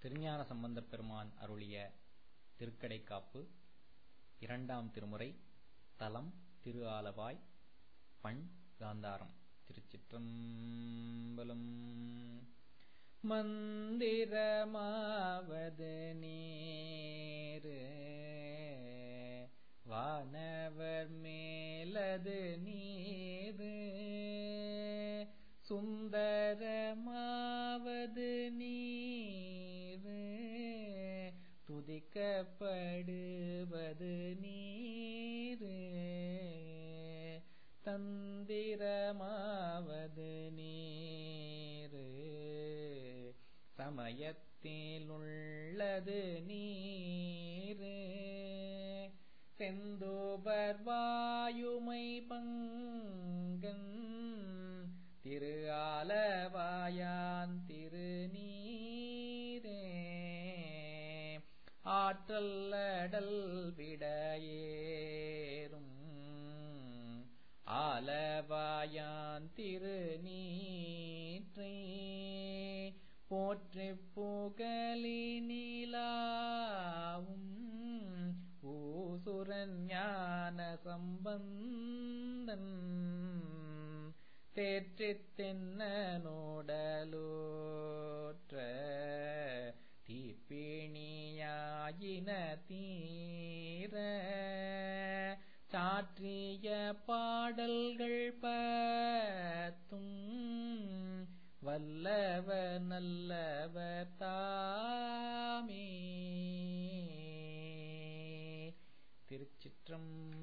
திருஞான சம்பந்தப் பெருமான் அருளிய திருக்கடைக்காப்பு இரண்டாம் திருமுறை தலம் திரு ஆலவாய் பண் காந்தாரம் திருச்சிற்றம்பலம் மந்திரமாவது நீரு வானவர் மேலது நீரு சுந்தரமாவது நீரு துதிக்கப்படுவது நீரு தந்திரமாவது நீரு சமயத்தில் உள்ளது நீரு செந்தூபர் வாயுமை பங்கன் திரு ஆலவாயான் திருநீரே ஆற்றல் அடல் விடையேறும் ஆலவாயான் திருநீற்றை போற்றி புகழி நிலாவும் ஊசுரன் ஞான சம்பந்தன் தேற்றித் தென்னனோடலோற்ற தீப்பிணியாயின தீர சாற்றிய பாடல்கள் பத்தும் வல்லவர் நல்லவர் தாமே திருச்சிற்றம்பலம்